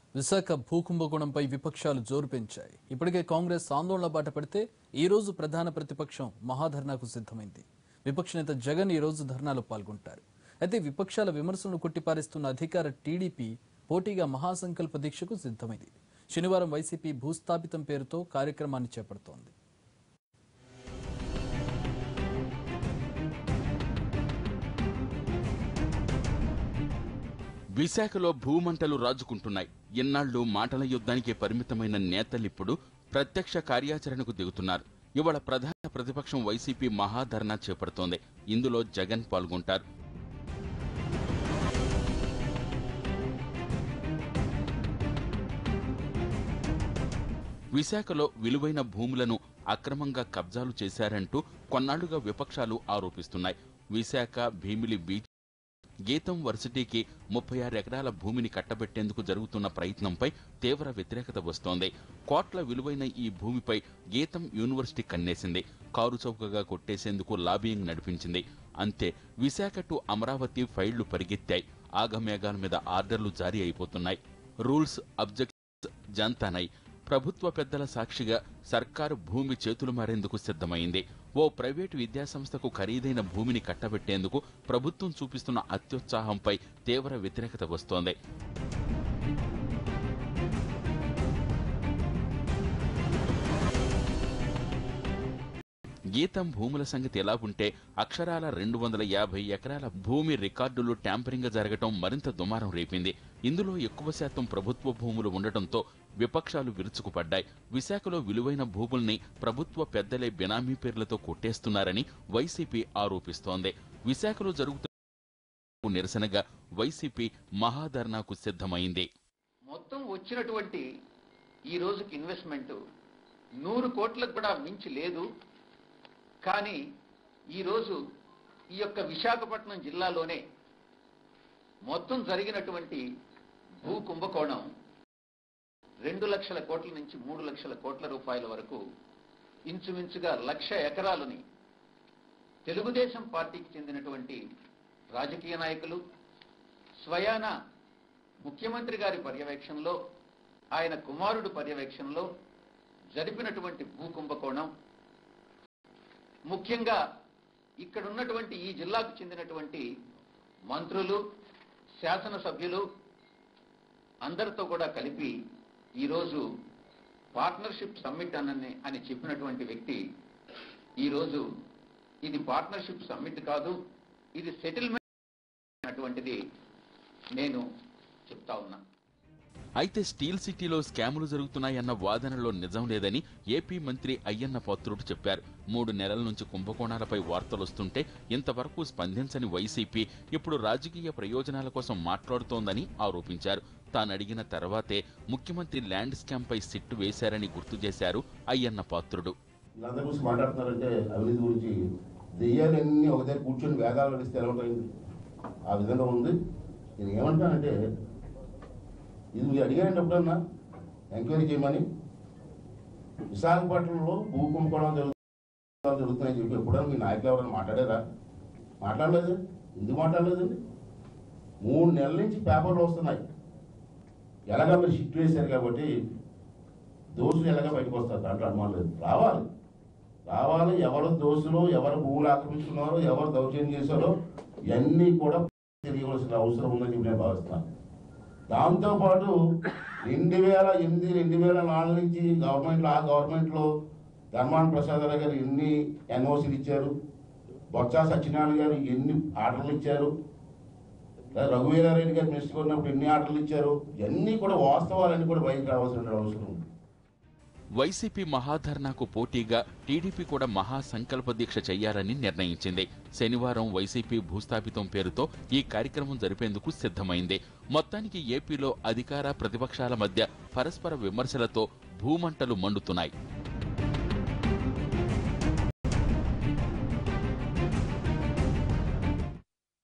విశాఖ భూకుంభకోణంపై విపక్షాలు జోరు పెంచాయి ఇప్పటికే కాంగ్రెస్ ఆందోళన బాట పడితే ఈ రోజు ప్రధాన ప్రతిపక్షం మహాధర్నాకు సిద్ధమైంది విపక్ష నేత జగన్ ఈ రోజు ధర్నాలో పాల్గొంటారు అయితే విపక్షాల విమర్శలను కొట్టిపారేస్తున్న అధికార టీడీపీ పోటీగా మహాసంకల్ప దీక్షకు సిద్ధమైంది శనివారం వైసీపీ భూస్థాపితం పేరుతో కార్యక్రమాన్ని చేపడుతోంది విశాఖలో భూమంటలు రాజుకుంటున్నాయి ఎన్నాళ్లు మాటల యుద్ధానికే పరిమితమైన నేతలిప్పుడు ప్రత్యక్ష కార్యాచరణకు దిగుతున్నారు ఇవాళ ప్రధాన ప్రతిపక్షం వైసీపీ మహాధర్నా చేపడుతోంది ఇందులో జగన్ పాల్గొంటారు విశాఖలో విలువైన భూములను అక్రమంగా కబ్జాలు చేశారంటూ కొన్నాళ్లుగా విపక్షాలు ఆరోపిస్తున్నాయి విశాఖ భీమిలి బీచ్ గీతం వర్సిటీకి ముప్పై ఆరు ఎకరాల భూమిని కట్టబెట్టేందుకు జరుగుతున్న ప్రయత్నంపై తీవ్ర వ్యతిరేకత వస్తోంది కోట్ల విలువైన ఈ భూమిపై గీతం యూనివర్సిటీ కన్నేసింది కారు చౌకగా కొట్టేసేందుకు లాబియింగ్ నడిపించింది అంతే విశాఖ టు అమరావతి ఫైళ్లు పరిగెత్తాయి ఆగమేఘాల మీద ఆర్డర్లు జారీ అయిపోతున్నాయి రూల్స్ అబ్జెక్ట్స్ జంతానై ప్రభుత్వ పెద్దల సాక్షిగా సర్కారు భూమి చేతులు మారేందుకు సిద్ధమైంది ఓ ప్రైవేటు విద్యాసంస్థకు ఖరీదైన భూమిని కట్టబెట్టేందుకు ప్రభుత్వం చూపిస్తున్న అత్యుత్సాహంపై తీవ్ర వ్యతిరేకత వస్తోంది గీతం భూముల సంగతి ఎలా ఉంటే అక్షరాల రెండు వందల యాభై ఎకరాల భూమి రికార్డులు ట్యాంపరింగ్ జరగటం మరింత దుమారం రేపింది ఇందులో ఎక్కువ శాతం ప్రభుత్వ భూములు ఉండటంతో విపక్షాలు విరుచుకుపడ్డాయి విశాఖలో విలువైన భూముల్ని ప్రభుత్వ పెద్దలే బినామీ పేర్లతో కొట్టేస్తున్నారని వైసీపీ ఆరోపిస్తోంది విశాఖలో జరుగుతున్న నిరసనగా వైసీపీ మహాధర్నాకు సిద్ధమైంది మొత్తం వచ్చినటువంటి ఈ రోజుకి ఇన్వెస్ట్మెంట్ నూరు కోట్లకు కూడా మించి లేదు కానీ ఈరోజు ఈ యొక్క విశాఖపట్నం జిల్లాలోనే మొత్తం జరిగినటువంటి భూ కుంభకోణం రెండు లక్షల కోట్ల నుంచి మూడు లక్షల కోట్ల రూపాయల వరకు ఇంచుమించుగా లక్ష ఎకరాలని తెలుగుదేశం పార్టీకి చెందినటువంటి రాజకీయ నాయకులు స్వయాన ముఖ్యమంత్రి గారి పర్యవేక్షణలో ఆయన కుమారుడు పర్యవేక్షణలో జరిపినటువంటి భూ కుంభకోణం ముఖ్యంగా ఇక్కడ ఉన్నటువంటి ఈ జిల్లాకు చెందినటువంటి మంత్రులు శాసనసభ్యులు అందరితో కూడా కలిపి ఈరోజు పార్ట్నర్షిప్ సమ్మిట్ అని అని చెప్పినటువంటి వ్యక్తి ఈరోజు ఇది పార్ట్నర్షిప్ సమ్మిట్ కాదు ఇది సెటిల్మెంట్ అటువంటిది నేను చెప్తా ఉన్నా అయితే స్టీల్ సిటీలో స్కాములు జరుగుతున్నాయన్న వాదనలో నిజం లేదని ఏపీ మంత్రి అయ్యన్న పాత్రుడు చెప్పారు మూడు నెలల నుంచి కుంభకోణాలపై వార్తలొస్తుంటే ఇంతవరకు స్పందించని వైసీపీ ఇప్పుడు రాజకీయ ప్రయోజనాల కోసం మాట్లాడుతోందని ఆరోపించారు తాను అడిగిన తర్వాతే ముఖ్యమంత్రి ల్యాండ్ స్కామ్ పై సిట్టు వేశారని గుర్తు చేశారు అయ్యన్న పాత్రుడు వీళ్ళందరి గురించి మాట్లాడుతున్నారంటే అవినీతి గురించి దెయ్యాలన్నీ ఒక దగ్గర కూర్చొని వేదాలు నడిస్తే ఎలా ఉంటాయండి ఆ విధంగా ఉంది నేను ఏమంటానంటే ఇది మీరు అడిగారంటే ఎప్పుడన్నా ఎంక్వైరీ చేయమని విశాఖపట్నంలో భూ కుంభకోణం జరుగుతుంది జరుగుతున్నాయని చెప్పి ఎప్పుడన్నా మీ నాయకులు ఎవరైనా మాట్లాడారా మాట్లాడలేదు ఎందుకు మాట్లాడలేదండి మూడు నెలల నుంచి పేపర్లు వస్తున్నాయి ఎలాగా మీరు షిఫ్ట్ వేశారు కాబట్టి దోషులు ఎలాగ బయటకు వస్తారు దాంట్లో అనుమానం లేదు రావాలి రావాలి ఎవరు దోషులు ఎవరు భూములు ఆక్రమిస్తున్నారో ఎవరు దౌర్జన్యం చేశారో ఇవన్నీ కూడా తెలియవలసిన అవసరం ఉందని చెప్పి నేను భావిస్తున్నాను దాంతోపాటు రెండు వేల ఎనిమిది రెండు వేల నాలుగు నుంచి గవర్నమెంట్లో ఆ గవర్నమెంట్లో ధర్మాన ప్రసాద్ రావు గారు ఎన్ని ఎన్ఓసీలు ఇచ్చారు బొత్స సత్యనారాయణ గారు ఎన్ని ఆర్డర్లు ఇచ్చారు రఘువీరారెడ్డి గారు మినిస్టర్ ఉన్నప్పుడు ఎన్ని ఆర్డర్లు ఇచ్చారు ఇవన్నీ కూడా వాస్తవాలన్నీ కూడా బయటకు రావాల్సిన అవసరం ఉంది వైసీపీ మహాధర్నాకు పోటీగా టీడీపీ కూడా మహాసంకల్ప దీక్ష చేయాలని నిర్ణయించింది శనివారం వైసీపీ భూస్థాపితం పేరుతో ఈ కార్యక్రమం జరిపేందుకు సిద్ధమైంది మొత్తానికి ఏపీలో అధికార ప్రతిపక్షాల మధ్య పరస్పర విమర్శలతో భూమంటలు మండుతున్నాయి